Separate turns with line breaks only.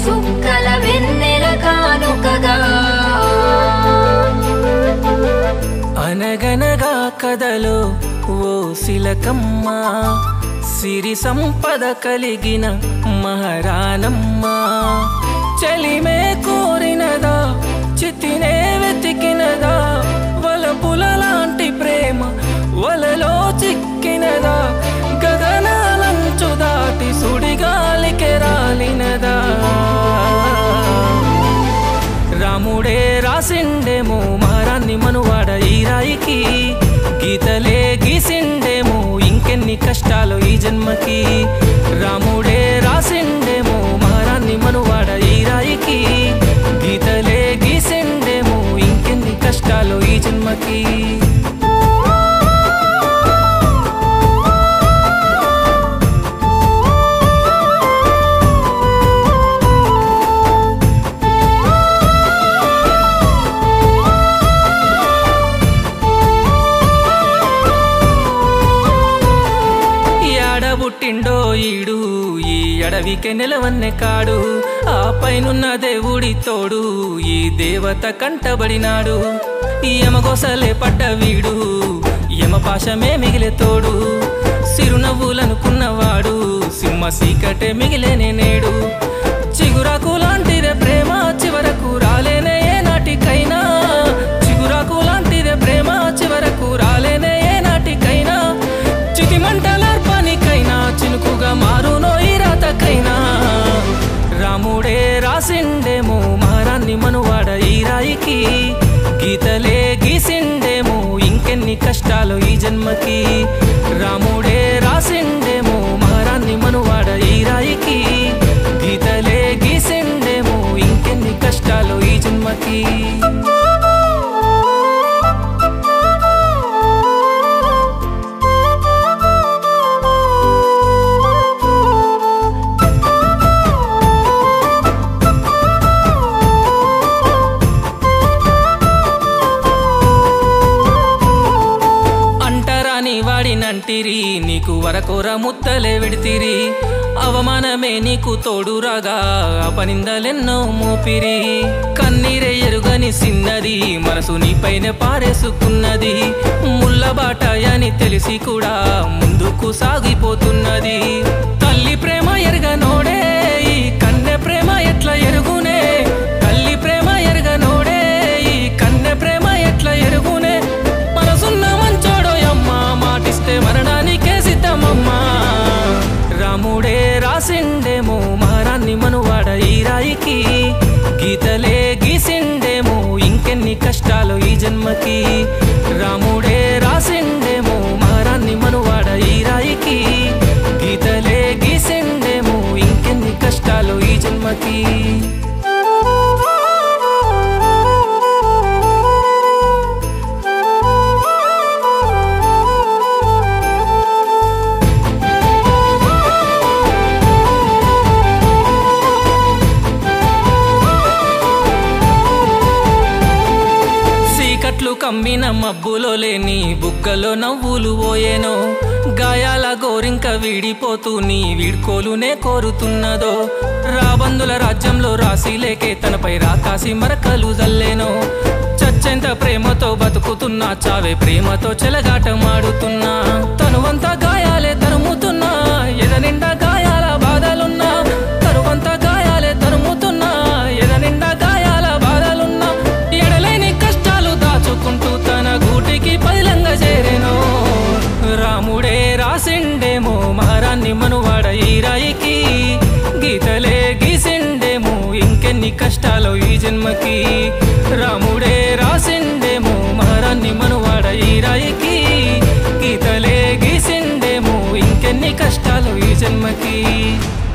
సుక్కల వెన్నెల కానుకగా
అనగనగా కథలో ఓ శిలకమ్మ సిరి సంపద కలిగిన మహారానమ్మ చలిమే కోరినదా చితినే వెతికినదా వలపుల లాంటి ప్రేమ వలలో చిక్కినదా గగనాలంచు దాటి సుడిగాలికి రాలినదా రాముడే రాసిండేమో మారాన్ని మనువాడ ఈ రాయికి గీతలే గీసిండేమో ఇంకెన్ని కష్టాలు ఈ జన్మకి రాముడే రాసిండేమో మారాన్ని మనువాడ ఈ రాయికి గీతలే గీసిండేమో ఇంకెన్ని కష్టాలు ఈ జన్మకి ఎడబుట్టిండో ఈడు ఈ అడవికే నిలవన్నె కాడు ఆ పైనున్న దేవుడి తోడు ఈ దేవత కంటబడినాడు ఈ యమగోసలే పడ్డ వీడు యమపాశమే మిగిలే తోడు సిరునవ్వులనుకున్నవాడు సింహ సీకటే మిగిలేనే నేడు చిగురాకు లాంటిదే ప్రేమ చివరకు రాలేనే ఏ నాటికైనా చిగురాకు లాంటిదే ప్రేమ చివరకు రాలేనే ఏ నాటికైనా చితి మంటలార్పనికైనా చినుకుగా మారునో ఈ రాతకైనా రాముడే రాసిండేమో మారాన్ని మనువాడ ఈ రాయికి గీతలే గీసిండేమో ఇంకెన్ని కష్టాలు ఈ జన్మకి రాముడే రాసిండేమో మారాన్ని మనువాడ ఈ రాయికి గీతలే గీసిండేమో ఇంకెన్ని కష్టాలు ఈ జన్మకి అంటరాని వాడినంటిరి నీకు వరకోర ముత్తలే విడితిరి అవమానమే నీకు తోడురాగా అపనిందలెన్నో మోపిరి కన్నీరే ఎరుగని సిన్నది మనసు నీపైన పారేసుకున్నది ముల్లబాటయని తెలిసి కూడా ముందుకు సాగిపోతున్నది తల్లి ప్రేమ ఎరగనోడే ఈ కన్నె ప్రేమ ఎట్లా ఎరుగునే తల్లి ప్రేమ ఎరగనోడే ఈ కన్నె ప్రేమ ఎట్లా ఎరుగునే మనసున్న మంచోడో అమ్మ మాటిస్తే మరణానికే సిద్ధమమ్మా రాముడే రాసిండేమో మారాన్ని మనువాడ ఈ రాయికి గీతలే గీసిండేమో ఇంకెన్ని కష్టాలు ఈ జన్మకి రాముడే రాసిండేమో మారాన్ని మనువాడ ఈ రాయికి గీతలే గీసిండేమో ఇంకెన్ని కష్టాలు ఈ జన్మకి చీకట్లు కమ్మిన మబ్బులో లేని బుగ్గలో నవ్వులు పోయేనో గాయాల గోరింక వీడిపోతూ నీ వీడ్కోలునే కోరుతున్నదో రాబందుల రాజ్యంలో రాసి లేకే తనపై రాకాసి మరకలు జల్లేనో చచ్చెంత ప్రేమతో బతుకుతున్నా చావే ప్రేమతో చెలగాటమాడుతున్నా తనువంతా గాయాలే తరుముతున్నా ఎద నిండా గాయాల బాధలున్నా తరువంతా గాయాలే తరుముతున్నా ఎద నిండా గాయాల బాధలున్నా ఎడలేని కష్టాలు దాచుకుంటూ తన గూటికి పదిలంగా చేరెను రాముడే రాసిండేమో మహారాన్ని మనువాడ ఈ రాయికి గీతలే గీసిండేమో ఇంకెన్ని కష్టాలు ఈ జన్మకి రాముడే రాసిండేమో మహారాన్ని మనువాడ ఈ రాయికి గీతలే గీసిండేమో ఇంకెన్ని కష్టాలు ఈ జన్మకి